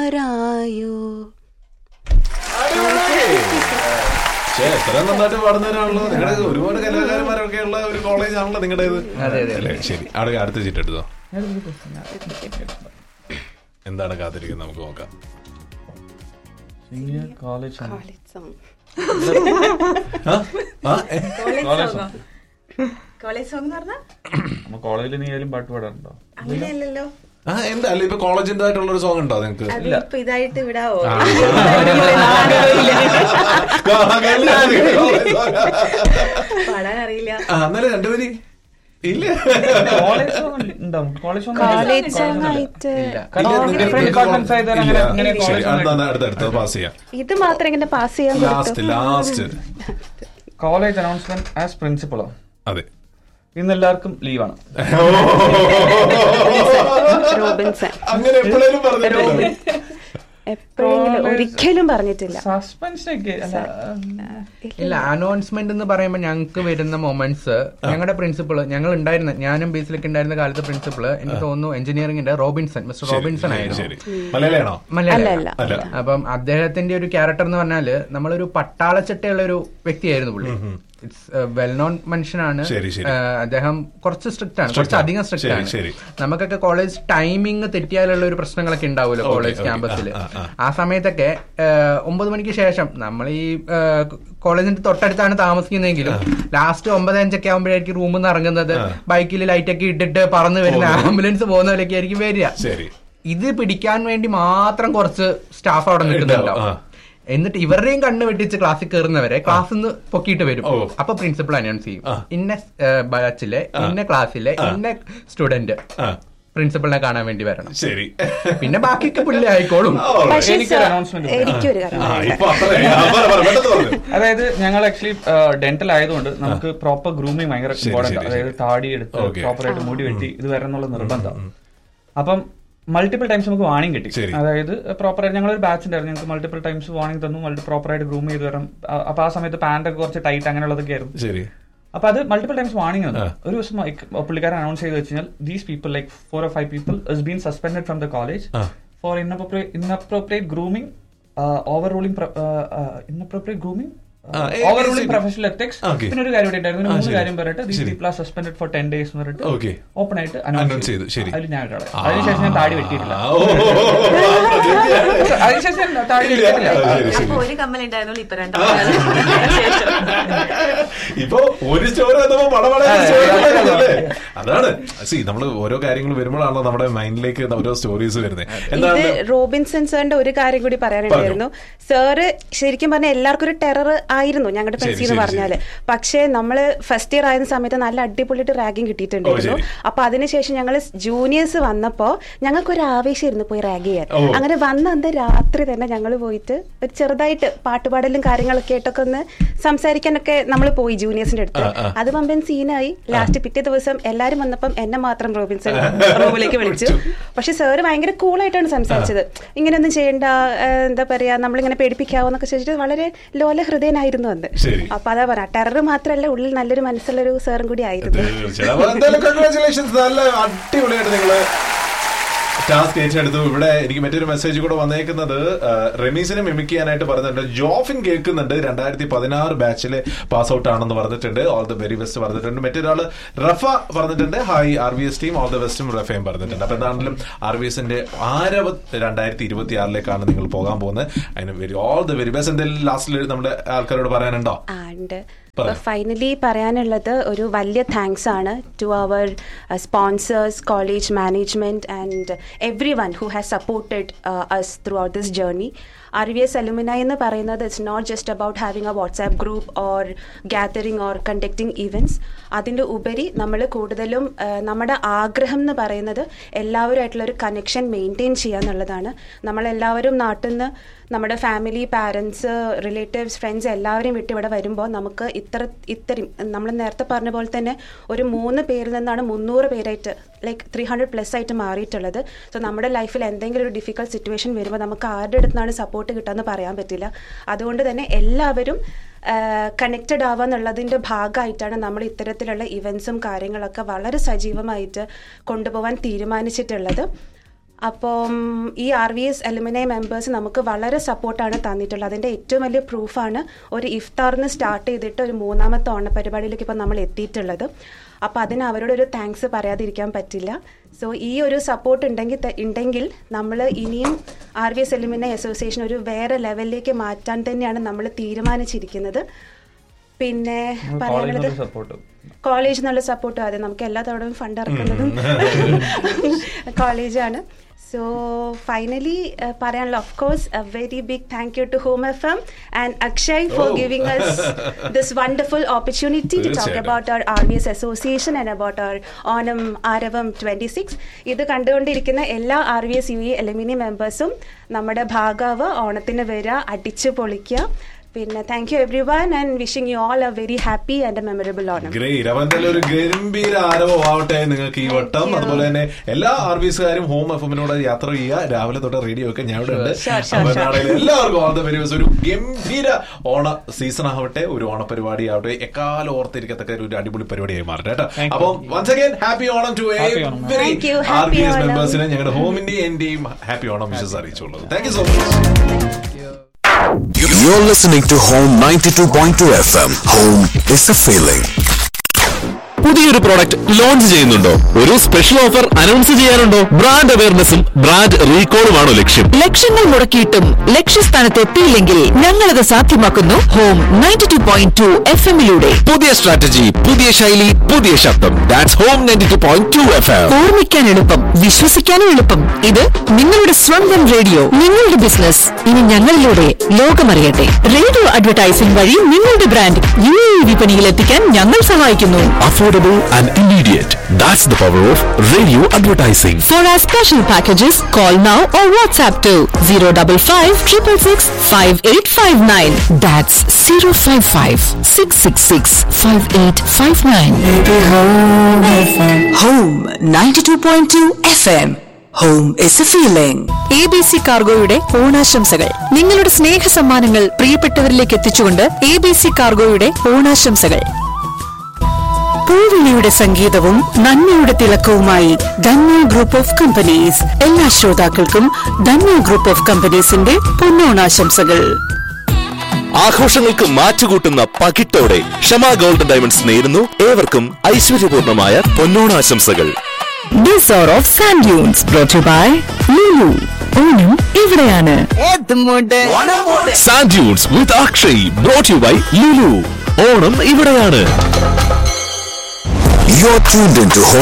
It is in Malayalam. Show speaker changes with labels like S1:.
S1: ആരായോ
S2: പക്ഷേ എത്ര നന്നായിട്ട് പാടുന്നവരാണല്ലോ നിങ്ങളുടെ ഒരുപാട് കലാകാരന്മാരൊക്കെ ഉള്ള ഒരു കോളേജ് ആണല്ലോ നിങ്ങളുടേത് അല്ലേ ശരി അവിടെ അടുത്ത ചീറ്റ് എടുത്തോ എന്താണ് കാത്തിരിക്കുന്നത് നമുക്ക് നോക്കാം
S3: സീനിയർ കോളേജ്
S1: കോളേജ് സോങ്
S2: ആ? ആ? ഏ?
S3: കോളേജ്
S4: കോളേജ് സോങ് എന്ന് പറഞ്ഞാൽ
S3: നമ്മ കോളേജിൽ നീ ഏതെങ്കിലും പാട്ട് പാടാറുണ്ടോ
S4: അങ്ങനെയല്ലല്ലോ
S2: ആ എന്താ അല്ല ഇപ്പൊ കോളേജിൻ്റെതായിട്ടുള്ള ഒരു സോങ് ഉണ്ടോ നിങ്ങൾക്ക്
S4: അത് ഇപ്പൊ ഇതായിട്ട് വിടാവോ പാടാൻ അറിയില്ല
S2: ആ എന്നാലും രണ്ടുപേരി ഇല്ല
S3: കോളേജ് സോങ് ഉണ്ടാവും കോളേജ് സോങ്
S1: കോളേജ് സോങ് ആയിട്ട്
S2: ഇല്ല, നിങ്ങൾക്ക്
S3: ഡിഫറെന്റ്
S2: നിങ്ങൾക്ക്
S3: ഡിപ്പാർട്ട്മെന്റ്സ് ആയതാണ് അങ്ങനെ
S2: ഇല്ല.
S3: അങ്ങനെ
S2: ശരി
S3: കോളേജ്
S2: അടുത്ത അടുത്ത അടുത്ത പാസ് ചെയ്യാം
S1: ഇത് മാത്രം ഇങ്ങനെ പാസ് ചെയ്യാൻ
S2: last last
S3: college announcement as പ്രിൻസിപ്പളോ
S2: അതെ
S3: ഇന്ന് എല്ലാവർക്കും ലീവാണ്
S1: റോബിൻസൺ
S2: അങ്ങനെ എപ്പോഴും പറഞ്ഞിട്ടുണ്ടോ
S1: എപ്പോഴെങ്കിലും ഒരിക്കലും പറഞ്ഞിട്ടില്ല
S3: സസ്പെൻഷനൊക്കെ അല്ല
S5: ഇല്ല അനൗൺസ്മെന്റ് എന്ന് പറയുമ്പോൾ ഞങ്ങൾക്ക് വരുന്ന മൊമെന്റ്സ് ഞങ്ങളുടെ പ്രിൻസിപ്പൾ ഞങ്ങൾ ഉണ്ടായിരുന്ന ഞാനും ബേസിലൊക്കെ ഉണ്ടായിരുന്ന കാലത്ത് പ്രിൻസിപ്പൾ എനിക്ക് തോന്നുന്നു എഞ്ചിനീയറിംഗിന്റെ റോബിൻസൺ മിസ്റ്റർ റോബിൻസൺ ആയിരുന്നു
S2: ശരി മലയാളിയാണോ
S5: മലയാളി
S1: അല്ല,
S2: അല്ല.
S5: അപ്പം അദ്ദേഹത്തിന്റെ ഒരു ക്യാരക്ടർ എന്ന് പറഞ്ഞാല് നമ്മളൊരു പട്ടാളച്ചട്ടയുള്ള ഒരു വ്യക്തിയായിരുന്നു പുള്ളി ഇറ്റ്സ് വെൽ നോൺ മനുഷ്യനാണ്
S2: ശരി, ശരി.
S5: ആ, അദ്ദേഹം കുറച്ച് സ്ട്രിക്റ്റ് ആണ്
S2: Strict
S5: കുറച്ച്
S2: ആണ്.
S5: അധികം സ്ട്രിക്റ്റ്
S2: ശരി,
S5: ആണ്
S2: ശരി.
S5: നമുക്കൊക്കെ കോളേജ് ടൈമിംഗ് തെറ്റിയാലുള്ള ഒരു പ്രശ്നങ്ങളൊക്കെ ഉണ്ടാവുമല്ലോ
S2: Okay,
S5: കോളേജ്
S2: okay.
S5: ക്യാമ്പസിൽ
S2: ആ, ആ, ആ.
S5: ആ സമയത്തൊക്കെ ആ, ഒമ്പത് മണിക്ക് ശേഷം നമ്മൾ ഈ ആ, കോളേജിന്റെ തൊട്ടടുത്താണ് താമസിക്കുന്നതെങ്കിലും ലാസ്റ്റ് ഒമ്പത് അഞ്ചൊക്കെ ആകുമ്പോഴായിരിക്കും റൂമിൽ നിന്ന് ഇറങ്ങുന്നത് ബൈക്കിൽ ലൈറ്റ് ഒക്കെ ഇട്ടിട്ട് പറന്ന് വരുന്ന ആംബുലൻസ് പോകുന്ന പോലെയൊക്കെ ആയിരിക്കും വരിക
S2: ശരി
S5: ഇത് പിടിക്കാൻ വേണ്ടി മാത്രം കുറച്ച് സ്റ്റാഫ് അവിടെ നിൽക്കുന്നുണ്ടാവും
S2: ആ.
S5: എന്നിട്ട് ഇവരുടെയും കണ്ണ് വെട്ടിച്ച് ക്ലാസ്സിൽ കയറുന്നവരെ ക്ലാസ്സിൽ നിന്ന് പൊക്കിയിട്ട് വരും
S2: ഓ.
S5: അപ്പൊ പ്രിൻസിപ്പൾ അനൗൺസ് ചെയ്യും
S2: ആ.
S5: ഇന്ന ബാച്ചിലെ ഇന്ന ക്ലാസ്സിലെ ഇന്ന സ്റ്റുഡന്റ്
S2: ആ
S5: പ്രിൻസിപ്പളിനെ കാണാൻ വേണ്ടി വരണം
S2: ശരി
S5: പിന്നെ ബാക്കിയൊക്കെ പുള്ളി ആയിക്കോളും
S1: പക്ഷേ
S3: എനിക്കൊരു
S1: സർ,
S3: announcement ഉണ്ട്.
S1: എനിക്കൊരു കാര്യം
S2: ആ ഇപ്പൊ അത്രേ ആ, പറ, പറ, പെട്ടെന്ന് പറഞ്ഞു
S3: അതായത് ഞങ്ങൾ ആക്ച്വലി ഡെന്റൽ ആയതുകൊണ്ട് നമുക്ക് പ്രോപ്പർ ഗ്രൂമിങ് ഭയങ്കര
S2: ശരി,
S3: ഇമ്പോർട്ടന്റ്
S2: ശരി,
S3: അതായത്
S2: ശരി.
S3: താടി എടുത്ത്
S2: Okay.
S3: പ്രോപ്പർ ആയിട്ട് മുടി വെട്ടി ഇത് വരണം എന്നുള്ള നിർബന്ധം അപ്പം മൾട്ടിപ്പിൾ ടൈംസ് നമുക്ക് വാണിംഗ് കിട്ടി
S2: ശരി.
S3: അതായത് പ്രോപ്പർ ആയിട്ട് ഞങ്ങളൊരു ബാച്ച് ഉണ്ടായിരുന്നു ഞങ്ങൾക്ക് മൾട്ടിപ്പിൾ ടൈംസ് വാണിംഗ് തന്നു മൾട്ടി പ്രോപ്പർ ആയിട്ട് ഗ്രൂം ചെയ്ത് വരണം അ- അപ്പൊ ആ സമയത്ത് പാന്റ് ഒക്കെ കുറച്ച് ടൈറ്റ് അങ്ങനെയുള്ളതൊക്കെ ആയിരുന്നു
S2: ശരി
S3: അപ്പൊ അത് മൾട്ടിപ്പിൾ ടൈംസ് വാണിംഗ് തന്നു
S2: ആ.
S3: ഒരു ദിവസം like, പുള്ളിക്കാരൻ അനൗൺസ് ചെയ്ത് വെച്ചാൽ these people like four or five people is been suspended from the college
S2: ah.
S3: For inappropriate grooming over ruling inappropriate grooming
S2: ah, uh,
S3: over
S2: uh,
S3: ruling
S2: ശരി.
S3: Professional ethics
S2: Okay.
S3: പിന്നെ ഒരു കാര്യം കൂടി ഉണ്ടായിരുന്നു
S2: ആ,
S3: മൂന്ന്
S2: ശരി.
S3: കാര്യം പറഞ്ഞിട്ട് ദീസ്
S2: ശരി.
S3: People are suspended for ten days എന്ന് പറഞ്ഞിട്ട്
S2: Okay.
S3: ഓപ്പൺ ആയിട്ട്
S2: Announce
S3: അനൗൺസ്
S2: ചെയ്തു, ശരി.
S3: അതിൽ ഞാൻ ഒരാളെ അതിനുശേഷം ഞാൻ താടി വെട്ടിയിട്ടില്ല
S2: ആ, ഓ, ഓ, ഓ, ഓ, ആ, പ്രതീക്ഷയാണ്.
S3: അതിനുശേഷം ഞാൻ താടി
S2: ഇല്ല,
S3: വെട്ടിയിട്ടില്ല
S2: ആ, ശരി, ശരി.
S4: അപ്പൊ ഒരു കമ്മൽ ഉണ്ടായിരുന്നുള്ളൂ ഇപ്പൊ രണ്ടാമത്
S2: ഇപ്പൊ ഒരു സ്റ്റോറി വന്നപ്പോ പടപട അതാണ് സി നമ്മള് ഓരോ കാര്യങ്ങൾ വരുമ്പോഴാണല്ലോ നമ്മുടെ മൈൻഡിലേക്ക് ഓരോ സ്റ്റോറീസ് വരുന്നത്
S1: ഇത്
S2: എന്താണ്
S1: റോബിൻസൺ സാറിന്റെ ഒരു കാര്യം കൂടി പറയാനുണ്ടായിരുന്നു സാറ് ശരിക്കും പറഞ്ഞാൽ എല്ലാവർക്കും ഒരു ടെറർ ആയിരുന്നു ഞങ്ങളുടെ
S2: ശരി,
S1: പെൻസി എന്ന്
S2: ശരി,
S1: പറഞ്ഞാല് പക്ഷേ നമ്മള് ഫസ്റ്റ് ഇയർ ആയിരുന്ന സമയത്ത് നല്ല അടിപൊളിയായിട്ട് റാഗിങ് കിട്ടിയിട്ടുണ്ടായിരുന്നു
S2: ഓ, ശരി.
S1: അപ്പൊ അതിനുശേഷം ഞങ്ങൾ ജൂനിയേഴ്സ് വന്നപ്പോ ഞങ്ങൾക്ക് ഒരു ആവേശമായിരുന്നു പോയി റാഗ് ചെയ്യാൻ
S2: ഓ.
S1: അങ്ങനെ വന്ന അന്ന് രാത്രി തന്നെ ഞങ്ങൾ പോയിട്ട് ഒരു ചെറുതായിട്ട് പാട്ടുപാടലും കാര്യങ്ങളൊക്കെ ആയിട്ടൊക്കെ ഒന്ന് സംസാരിക്കാനൊക്കെ നമ്മൾ പോയി ജൂനിയേഴ്സിന്റെ അടുത്ത്
S2: ആ, ആ.
S1: അത് പമ്പൻ സീനായി ലാസ്റ്റ് പിറ്റേ ദിവസം എല്ലാരും വന്നപ്പം എന്നെ മാത്രം റോബിൻസൺ റൂമിലേക്ക് വിളിച്ചു പക്ഷെ സാറ് ഭയങ്കര കൂളായിട്ടാണ് സംസാരിച്ചത് ഇങ്ങനെയൊന്നും ചെയ്യണ്ട ആ, എന്താ പറയാ നമ്മളിങ്ങനെ പേടിപ്പിക്കാവോ എന്നൊക്കെ ചോദിച്ചിട്ട് വളരെ ലോല ഹൃദയനായിരുന്നു അന്ന്
S2: ശരി.
S1: അപ്പൊ അതാ പറയാ ടെറർ മാത്രല്ല ഉള്ളിൽ നല്ലൊരു മനസ്സുള്ളൊരു സാറും കൂടി ആയിരുന്നു
S2: തീർച്ചയായും അപ്പൊ എന്തായാലും കൺഗ്രാചുലേഷൻസ് നല്ല അടിപൊളിയായിട്ട് നിങ്ങള് ടാസ്ക് ഏറ്റെടുത്തു ഇവിടെ എനിക്ക് മറ്റൊരു മെസ്സേജ് കൂടെ വന്നേക്കുന്നത് ആ, റമീസിനെ മിമിക് ചെയ്യാനായിട്ട് പറഞ്ഞിട്ടുണ്ട് ജോഫിൻ കേൾക്കുന്നുണ്ട് രണ്ടായിരത്തി പതിനാറ് ബാച്ചിലെ പാസ് ഔട്ട് ആണെന്ന് പറഞ്ഞിട്ടുണ്ട് ഓൾ ദ വെരി ബെസ്റ്റ് പറഞ്ഞിട്ടുണ്ട് മറ്റൊരാള് റഫ പറഞ്ഞിട്ടുണ്ട് hi R V S team all the ബെസ്റ്റും റഫയും പറഞ്ഞിട്ടുണ്ട് അപ്പൊ എന്താണെങ്കിലും ആർ വി എസിന്റെ ആരവ രണ്ടായിരത്തി ഇരുപത്തി ആറിലേക്കാണ് നിങ്ങൾ പോകാൻ പോകുന്നത് അതിന് very all the very best എന്തെങ്കിലും ലാസ്റ്റിൽ നമ്മുടെ ആൾക്കാരോട് പറയാനുണ്ടോ
S1: ആൻഡ്
S2: പറ.
S1: ഫൈനലി പറയാനുള്ളത് ഒരു വലിയ താങ്ക്സ് ആണ് to our sponsors college management and every one who has supported us through out this journey R V S alumni എന്ന് പറയുന്നത് it's not just about having a WhatsApp group or gathering or conducting events അതിൻ്റെ ഉപരി നമ്മൾ കൂടുതലും ആ, നമ്മുടെ ആഗ്രഹം എന്ന് പറയുന്നത് എല്ലാവരുമായിട്ടുള്ള ഒരു കണക്ഷൻ മെയിൻറ്റെയിൻ ചെയ്യുക എന്നുള്ളതാണ് നമ്മളെല്ലാവരും നാട്ടിൽ നിന്ന് നമ്മുടെ ഫാമിലി പാരൻസ് റിലേറ്റീവ്സ് ഫ്രണ്ട്സ് എല്ലാവരെയും വിട്ട് ഇവിടെ വരുമ്പോൾ നമുക്ക് ഇത്ര ഇത്രയും നമ്മൾ നേരത്തെ പറഞ്ഞ പോലെ തന്നെ ഒരു മൂന്ന് പേരിൽ നിന്നാണ് മുന്നൂറ് പേരായിട്ട് ലൈക്ക് ത്രീ ഹൺഡ്രഡ് പ്ലസ് ആയിട്ട് മാറിയിട്ടുള്ളത് സോ നമ്മുടെ ലൈഫിൽ എന്തെങ്കിലും ഒരു ഡിഫിക്കൽട്ട് സിറ്റുവേഷൻ വരുമ്പോൾ നമുക്ക് ആരുടെ അടുത്ത് നിന്നാണ് സപ്പോർട്ട് കിട്ടുകയെന്ന് പറയാൻ പറ്റില്ല അതുകൊണ്ട് തന്നെ എല്ലാവരും കണക്റ്റഡ് ആവുക എന്നുള്ളതിൻ്റെ ഭാഗമായിട്ടാണ് നമ്മൾ ഇത്തരത്തിലുള്ള ഇവൻസും കാര്യങ്ങളൊക്കെ വളരെ സജീവമായിട്ട് കൊണ്ടുപോകാൻ തീരുമാനിച്ചിട്ടുള്ളത് അപ്പം ഈ R V S alumni members നമുക്ക് വളരെ സപ്പോർട്ടാണ് തന്നിട്ടുള്ളത് അതിൻ്റെ ഏറ്റവും വലിയ പ്രൂഫാണ് ഒരു ഇഫ്താറിന് സ്റ്റാർട്ട് ചെയ്തിട്ട് ഒരു മൂന്നാമത്തെ ഓണപരിപാടിയിലേക്ക് ഇപ്പോൾ നമ്മൾ എത്തിയിട്ടുള്ളത് അപ്പോൾ അതിന് അവരോട് ഒരു താങ്ക്സ് പറയാതിരിക്കാൻ പറ്റില്ല സോ ഈ ഒരു സപ്പോർട്ട് ഉണ്ടെങ്കിൽ ത- ഉണ്ടെങ്കിൽ നമ്മൾ ഇനിയും R V S alumni association ഒരു വേറെ ലെവലിലേക്ക് മാറ്റാൻ തന്നെയാണ് നമ്മൾ തീരുമാനിച്ചിരിക്കുന്നത് പിന്നെ പറയാനുള്ളത്
S3: സപ്പോർട്ട്
S1: കോളേജ് എന്നുള്ള സപ്പോർട്ട് അതെ നമുക്ക് എല്ലാ തവണയും ഫണ്ട് ഇറക്കുന്നതും കോളേജാണ് സോ ഫൈനലി പറയാനുള്ള of course a very big thank you to home F M and Akshay for
S2: Oh.
S1: Giving us this wonderful opportunity to talk
S2: തീർച്ചയായിട്ടും.
S1: About our R B S association and about our Onam Aaravam twenty six ഇത് കണ്ടുകൊണ്ടിരിക്കുന്ന എല്ലാ R V S U A alumni മെമ്പേഴ്സും നമ്മുടെ ഭാഗാവ് ഓണത്തിന് വരിക അടിച്ചു പൊളിക്കുക പിന്നെ thank you every and wishing you all a very happy and a memorable Onam
S2: great അപ്പൊ എന്തായാലും ഒരു ഗംഭീര ആരവമാവട്ടെ നിങ്ങൾക്ക് ഈ വട്ടം അതുപോലെ തന്നെ എല്ലാ ആർ ബി എസുകാരും ഹോം എഫ് എമ്മിനോട് യാത്ര ചെയ്യുക രാവിലെ തൊട്ട് റേഡിയോ ഒക്കെ ഞാൻ ഇവിടെ ഉണ്ട്
S1: Sure, sure,
S2: അപ്പൊ
S1: sure.
S2: എന്താണെങ്കിലും എല്ലാവർക്കും ഓൾ ദ വെരി ബെസ്റ്റ് ഒരു ഗംഭീര ഓണ സീസൺ ആവട്ടെ ഒരു ഓണപരിപാടി ആവട്ടെ എക്കാലം ഓർത്തിരിക്കത്തക്ക ഒരു അടിപൊളി പരിപാടിയായി മാറട്ടെ കേട്ടോ
S3: Thank you.
S2: അപ്പം once again happy Onam to
S3: Happy Onam.
S2: Every
S1: Thank you.
S2: R B
S1: Happy
S2: S
S1: Onam.
S2: മെമ്പേഴ്സിനെ ഞങ്ങളുടെ ഹോമിന്റെയും എന്റെയും ഹാപ്പി ഓണം വിഷസ് അറിയിച്ചുള്ളത് thank you so much
S6: You're listening to Home 92.2 FM. Home is a feeling.
S7: പുതിയൊരു പ്രോഡക്റ്റ് ലോഞ്ച് ചെയ്യുന്നുണ്ടോ ഒരു സ്പെഷ്യൽ ഓഫർ അനൗൺസ് ചെയ്യാനുണ്ടോ ബ്രാൻഡ് അവയർനെസ്സും ബ്രാൻഡ് റീകോളുമാണോ ലക്ഷ്യം
S8: ലക്ഷങ്ങൾ മുടക്കിയിട്ടും ലക്ഷ്യസ്ഥാനത്ത് എത്തിയില്ലെങ്കിൽ ഞങ്ങളത് സാധ്യമാക്കുന്നു home ninety two point two F എമ്മിലൂടെ
S7: പുതിയ സ്ട്രാറ്റജി പുതിയ ശൈലി പുതിയ ശബ്ദം that's home ninety two point two F M
S8: ഓർമ്മിക്കാൻ എളുപ്പം വിശ്വസിക്കാനും എളുപ്പം ഇത് നിങ്ങളുടെ സ്വന്തം റേഡിയോ നിങ്ങളുടെ ബിസിനസ് ഇനി ഞങ്ങളിലൂടെ ലോകമറിയട്ടെ റേഡിയോ അഡ്വർടൈസിംഗ് വഴി നിങ്ങളുടെ ബ്രാൻഡ് യു എ വിപണിയിൽ എത്തിക്കാൻ ഞങ്ങൾ സഹായിക്കുന്നു
S7: affordable and immediate that's the power of radio advertising
S8: For our special packages, call now or WhatsApp to 055 666 5859. That's 055 666 5859.
S9: Home 92.2 FM. Home is a feeling.
S8: A B C കാർഗോയുടെ ഓണാശംസകൾ നിങ്ങളുടെ സ്നേഹ സമ്മാനങ്ങൾ പ്രിയപ്പെട്ടവരിലേക്ക് എത്തിച്ചുകൊണ്ട് എ ബി സി കാർഗോയുടെ ഓണാശംസകൾ പൂവിളിയുടെ സംഗീതവും നന്മയുടെ തിളക്കവുമായി ധന്യ ഗ്രൂപ്പ് ഓഫ് കമ്പനീസ് എല്ലാ ശ്രോതാക്കൾക്കും ധന്യ ഗ്രൂപ്പ് ഓഫ് കമ്പനീസിന്റെ പൊന്നോണാശംസകൾ
S7: ആഘോഷങ്ങൾക്ക് മാറ്റുകൂട്ടുന്ന പകിട്ടോടെ ഷമ ഗോൾഡൻ ഡയമണ്ട്സ് നേരുന്നു ഏവർക്കും ഐശ്വര്യപൂർണമായ പൊന്നോണാശംസകൾ
S8: ഡിസോർ of sand dunes brought by Lulu Onam ഇവിടെയാണ്
S7: sand dunes with Akshay brought you by Lulu Onam ഇവിടെയാണ്
S6: You're tuned into Home